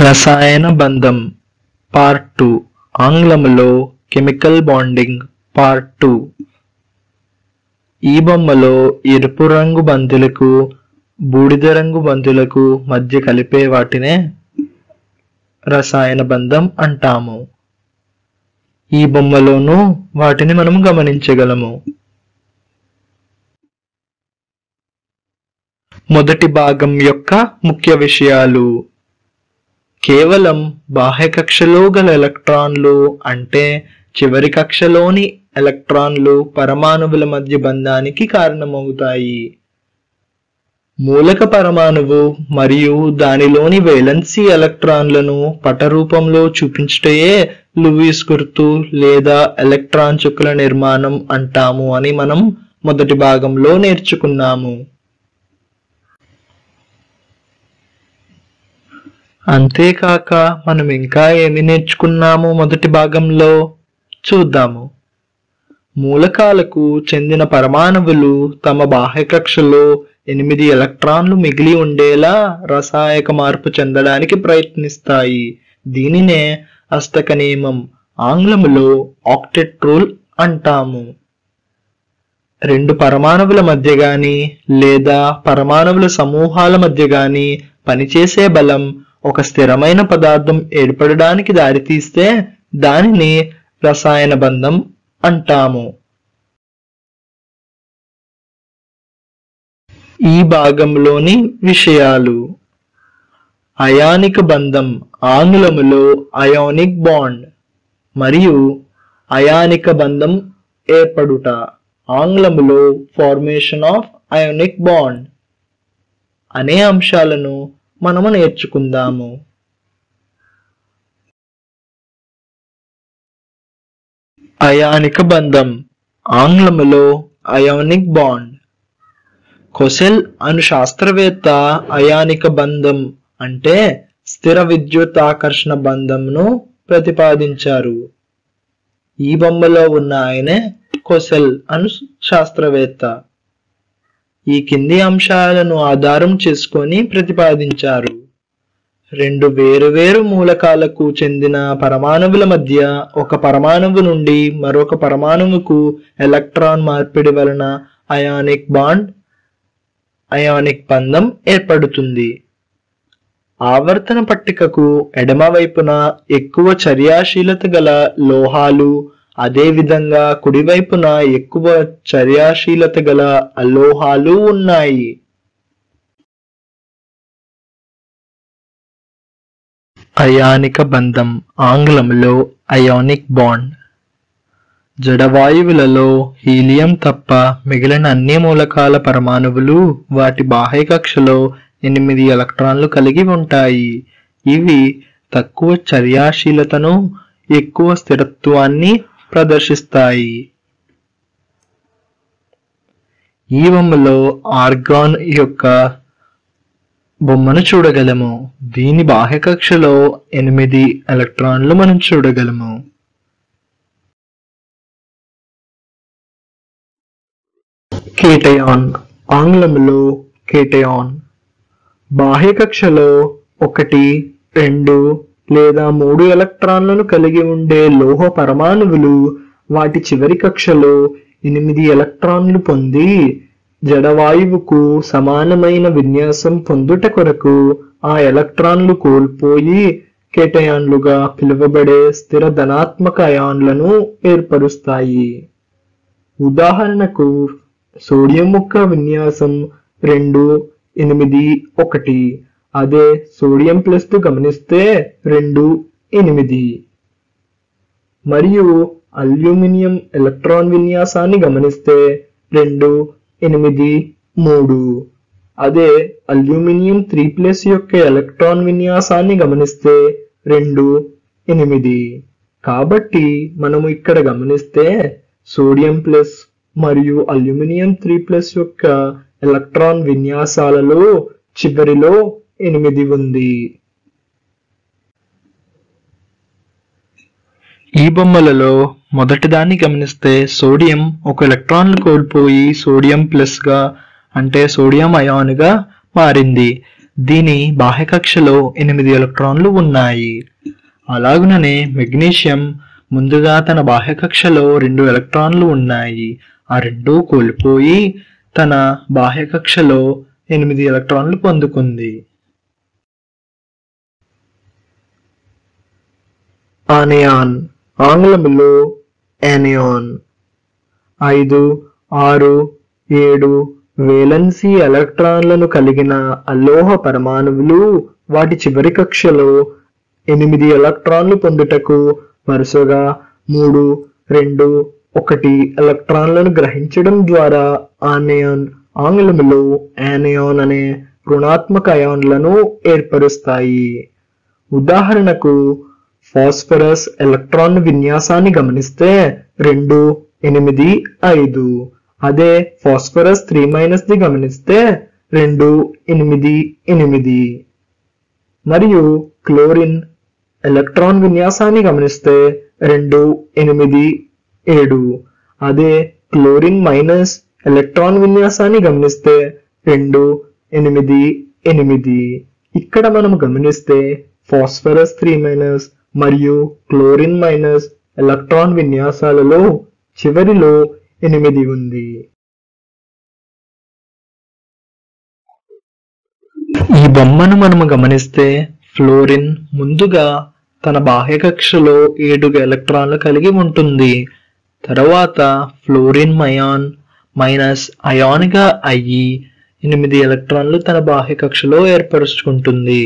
రసాయన బంధం part two ఆంగ్లములో కెమికల్ బాండింగ్ పార్ట్ టూ ఈ బొమ్మలో ఎరుపు రంగు బంతులకు బూడిద రంగు బంతులకు మధ్య కలిపే వాటినే రసాయన బంధం అంటాము ఈ బొమ్మలోనూ వాటిని మనం గమనించగలము మొదటి భాగం యొక్క ముఖ్య విషయాలు కేవలం బాహ్య కక్షలో గల ఎలక్ట్రాన్లు అంటే చివరి కక్షలోని ఎలక్ట్రాన్లు పరమాణువుల మధ్య బంధానికి కారణమవుతాయి మూలక పరమాణువు మరియు దానిలోని వేలెన్సీ ఎలక్ట్రాన్లను పట రూపంలో చూపించుటయే లూయిస్ గుర్తు లేదా ఎలక్ట్రాన్ చుక్కల నిర్మాణం అంటాము అని మనం మొదటి భాగంలో నేర్చుకున్నాము అంతేకాక మనం ఇంకా ఏమి నేర్చుకున్నాము మొదటి భాగంలో చూద్దాము మూలకాలకు చెందిన పరమాణువులు తమ బాహ్య కక్షలో ఎనిమిది ఎలక్ట్రాన్లు మిగిలి ఉండేలా రసాయక మార్పు చెందడానికి ప్రయత్నిస్తాయి దీనినే అస్తక నియమం ఆంగ్లములో ఆక్టెట్ రూల్ అంటాము రెండు పరమాణువుల మధ్య గాని లేదా పరమాణువుల సమూహాల మధ్య గాని పనిచేసే బలం ఒక స్థిరమైన పదార్థం ఏర్పడడానికి దారితీస్తే దానిని రసాయన బంధం అంటాము ఈ భాగంలోని విషయాలు అయానిక బంధం ఆంగ్లములో అయోనిక్ బాండ్ మరియు అయానిక బంధం ఏర్పడుట ఆంగ్లములో ఫార్మేషన్ ఆఫ్ అయోనిక్ బాండ్ అనే అంశాలను మనము నేర్చుకుందాము అయానిక బంధం ఆంగ్లములో అయోనిక్ బాండ్ కొసెల్ అను శాస్త్రవేత్త అయానిక బంధం అంటే స్థిర విద్యుత్ ఆకర్షణ బంధంను ప్రతిపాదించారు ఈ బొమ్మలో ఉన్న ఆయనే కొసెల్ అను శాస్త్రవేత్త ఈ కింది అంశాలను ఆధారం చేసుకొని ప్రతిపాదించారు రెండు వేరువేరు మూలకాలకు చెందిన పరమాణువుల మధ్య ఒక పరమాణువు నుండి మరొక పరమాణువుకు ఎలక్ట్రాన్ మార్పిడి వలన అయానిక్ బాండ్ అయానిక్ బంధం ఏర్పడుతుంది ఆవర్తన పట్టికకు ఎడమ వైపున ఎక్కువ చర్యాశీలత గల లోహాలు అదేవిధంగా కుడివైపున ఎక్కువ చర్యాశీలత గల అలోహాలు ఉన్నాయి అయానిక బంధం ఆంగ్లంలో అయానిక్ బాండ్ జడవాయువులలో హీలియం తప్ప మిగిలిన అన్ని మూలకాల పరమాణువులు వాటి బాహ్య కక్షలో ఎనిమిది ఎలక్ట్రాన్లు కలిగి ఉంటాయి ఇవి తక్కువ చర్యాశీలతను ఎక్కువ స్థిరత్వాన్ని ప్రదర్శిస్తాయి ఈ బొమ్మలో ఆర్గాన్ యొక్క బొమ్మను చూడగలము దీని బాహ్య కక్షలో ఎనిమిది ఎలక్ట్రాన్లు మనం చూడగలము కేటయాన్ ఆంగ్లంలో కేటయాన్ బాహ్య కక్షలో ఒకటి రెండు లేదా మూడు ఎలక్ట్రాన్లను కలిగి ఉండే లోహ పరమాణువులు వాటి చివరి కక్షలో ఎనిమిది ఎలక్ట్రాన్లు పొంది జడవాయువుకు సమానమైన విన్యాసం పొందుట కొరకు ఆ ఎలక్ట్రాన్లు కోల్పోయి కేటయాన్లుగా పిలువబడే స్థిర ధనాత్మక అయాన్లను ఏర్పరుస్తాయి ఉదాహరణకు సోడియం ముక్క విన్యాసం రెండు ఎనిమిది ఒకటి అదే సోడియం ప్లస్ తో గమనిస్తే రెండు ఎనిమిది మరియు అల్యూమినియం ఎలక్ట్రాన్ విన్యాసాన్ని గమనిస్తే రెండు ఎనిమిది మూడు అదే అల్యూమినియం త్రీ ప్లస్ యొక్క ఎలక్ట్రాన్ విన్యాసాన్ని గమనిస్తే రెండు ఎనిమిది కాబట్టి మనము ఇక్కడ గమనిస్తే సోడియం ప్లస్ మరియు అల్యూమినియం త్రీ ప్లస్ యొక్క ఎలక్ట్రాన్ విన్యాసాలలో చివరిలో ఎనిమిది ఉంది ఈ బొమ్మలలో మొదటి దాన్ని గమనిస్తే సోడియం ఒక ఎలక్ట్రాన్లు కోల్పోయి సోడియం ప్లస్ గా అంటే సోడియం అయాన్ గా మారింది దీని బాహ్యకక్షలో ఎనిమిది ఎలక్ట్రాన్లు ఉన్నాయి అలాగుననే మెగ్నీషియం ముందుగా తన బాహ్యకక్షలో రెండు ఎలక్ట్రాన్లు ఉన్నాయి ఆ రెండూ కోల్పోయి తన బాహ్యకక్షలో ఎనిమిది ఎలక్ట్రాన్లు పొందుకుంది ఆనియాన్ ఆంగ్లంలో యానియాన్ ఐదు ఆరు ఏడు వేలన్సీ ఎలక్ట్రాన్లను కలిగిన అలోహ పరమాణువులు వాటి చివరి కక్షలో ఎనిమిది ఎలక్ట్రాన్లు పొందుటకు వరుసగా మూడు రెండు ఒకటి ఎలక్ట్రాన్లను గ్రహించడం ద్వారా ఆనియాన్ ఆంగ్లంలో యానియాన్ అనే రుణాత్మక అయాన్లను ఏర్పరుస్తాయి ఉదాహరణకు ఫాస్ఫరస్ ఎలక్ట్రాన్ విన్యాసాన్ని గమనిస్తే రెండు ఎనిమిది ఐదు అదే ఫాస్ఫరస్ త్రీ మైనస్ ది గమనిస్తే రెండు ఎనిమిది ఎనిమిది మరియు క్లోరిన్ ఎలక్ట్రాన్ విన్యాసాన్ని గమనిస్తే రెండు ఎనిమిది ఏడు అదే క్లోరిన్ మైనస్ ఎలక్ట్రాన్ విన్యాసాన్ని గమనిస్తే రెండు ఎనిమిది ఎనిమిది ఇక్కడ మనం గమనిస్తే ఫాస్ఫరస్ త్రీ మైనస్ మరియు క్లోరిన్ మైనస్ ఎలక్ట్రాన్ విన్యాసాలలో చివరిలో ఎనిమిది ఉంది ఈ బొమ్మను మనము గమనిస్తే ఫ్లోరిన్ ముందుగా తన బాహ్యకక్షలో ఏడు ఎలక్ట్రాన్లు కలిగి ఉంటుంది తర్వాత ఫ్లోరిన్ మయాన్ మైనస్ అయాన్గా అయ్యి ఎనిమిది ఎలక్ట్రాన్లు తన బాహ్యకక్షలో ఏర్పరుచుకుంటుంది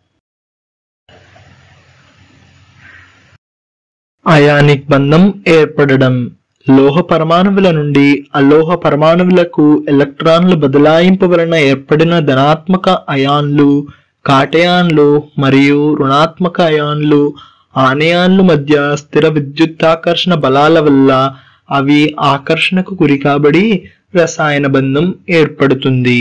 అయానిక్ బంధం ఏర్పడడం లోహ పరమాణువుల నుండి అలోహ పరమాణువులకు ఎలక్ట్రాన్లు బదలాయింపు వలన ఏర్పడిన ధనాత్మక అయాన్లు కాటయాన్లు మరియు రుణాత్మక అయాన్లు ఆనయాన్లు మధ్య స్థిర విద్యుత్తాకర్షణ బలాల వల్ల అవి ఆకర్షణకు గురి కాబడి రసాయన బంధం ఏర్పడుతుంది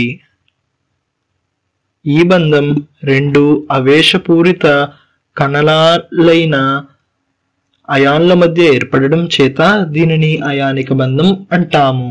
ఈ బంధం రెండు అవేశపూరిత కణాలైన అయాన్ల మధ్య ఏర్పడడం చేత దీనిని అయానిక బంధం అంటాము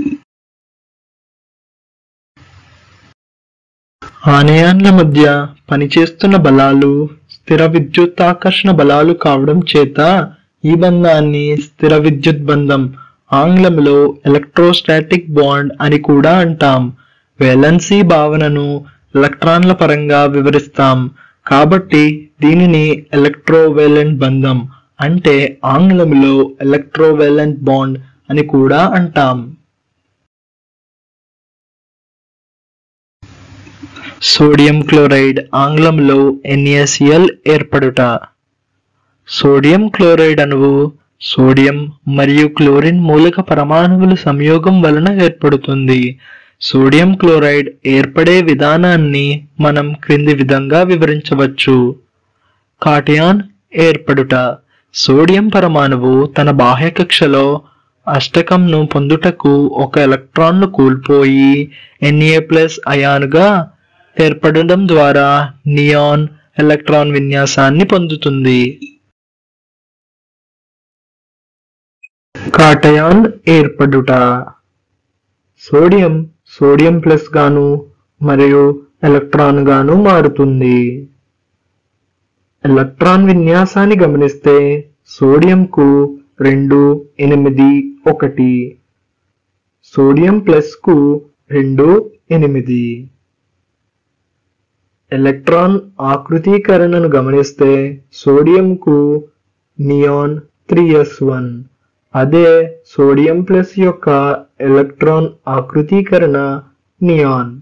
ఆనయాన్ల మధ్య పనిచేస్తున్న బలాలు స్థిర విద్యుత్తాకర్షణ బలాలు కావడం చేత ఈ బంధాన్ని స్థిర విద్యుత్ బంధం ఆంగ్లంలో ఎలక్ట్రోస్టాటిక్ బాండ్ అని కూడా అంటాం వేలన్సీ భావనను ఎలక్ట్రాన్ల పరంగా వివరిస్తాం కాబట్టి దీనిని ఎలక్ట్రోవేలెంట్ బంధం అంటే ఆంగ్లంలో ఎలక్ట్రోవేలెంట్ బాండ్ అని కూడా అంటాం సోడియం క్లోరైడ్ ఆంగ్లంలో NaCl ఏర్పడుట సోడియం క్లోరైడ్ అణువు సోడియం మరియు క్లోరిన్ మూలక పరమాణువుల సంయోగం వలన ఏర్పడుతుంది సోడియం క్లోరైడ్ ఏర్పడే విధానాన్ని మనం క్రింది విధంగా వివరించవచ్చు కాటయాన్ ఏర్పడుట సోడియం పరమాణువు తన బాహ్య కక్షలో అష్టకంను పొందుటకు ఒక ఎలక్ట్రాన్ను కోల్పోయి Na ప్లస్ అయాన్గా ఏర్పడడం ద్వారా నియాన్ ఎలక్ట్రాన్ విన్యాసాన్ని పొందుతుంది కాటయాన్ ఏర్పడుట సోడియం సోడియం ప్లస్ గాను మరియు ఎలక్ట్రాన్ గాను మారుతుంది ఎలక్ట్రాన్ విన్యాసాన్ని గమనిస్తే సోడియంకు రెండు ఎనిమిది ఒకటి సోడియం ప్లస్ కు రెండు ఎనిమిది ఎలక్ట్రాన్ ఆకృతీకరణను గమనిస్తే సోడియంకు నియాన్ త్రీ ఎస్ వన్ అదే సోడియం ప్లస్ యొక్క ఎలక్ట్రాన్ ఆకృతీకరణ నియాన్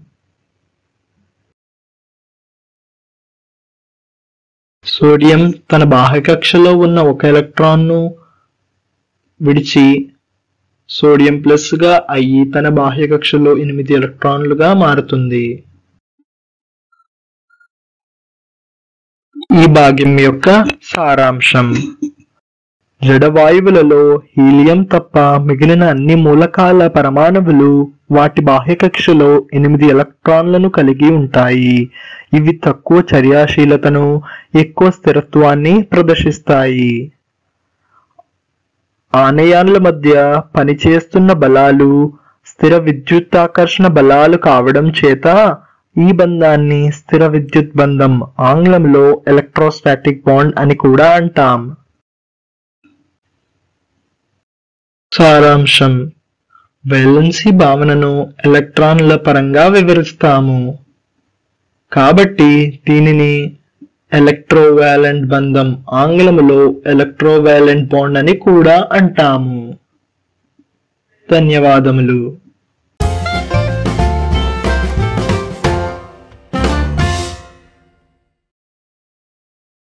సోడియం తన బాహ్యకక్షలో ఉన్న ఒక ఎలక్ట్రాన్ను విడిచి సోడియం ప్లస్ గా అయ్యి తన బాహ్యకక్షలో ఎనిమిది ఎలక్ట్రాన్లుగా మారుతుంది ఈ భాగ్యం యొక్క సారాంశం జడవాయువులలో హీలియం తప్ప మిగిలిన అన్ని మూలకాల పరమాణువులు వాటి బాహ్యకక్షలో ఎనిమిది ఎలక్ట్రాన్లను కలిగి ఉంటాయి ఇవి తక్కువ చర్యాశీలతను ఎక్కువ స్థిరత్వాన్ని ప్రదర్శిస్తాయి ఆనయాన్ల మధ్య పనిచేస్తున్న బలాలు స్థిర విద్యుత్తాకర్షణ బలాలు కావడం చేత ఈ బంధాన్ని స్థిర విద్యుత్ బంధం ఆంగ్లంలో ఎలక్ట్రోస్టాటిక్ బాండ్ అని కూడా అంటాం సారాంశం వేలెన్సీ భావనను ఎలక్ట్రాన్ల పరంగా వివరిస్తాము కాబట్టి దీనిని ఎలక్ట్రోవాలెంట్ బంధం ఆంగ్లములో ఎలక్ట్రోవాలెంట్ బాండ్ అని కూడా అంటాము ధన్యవాదములు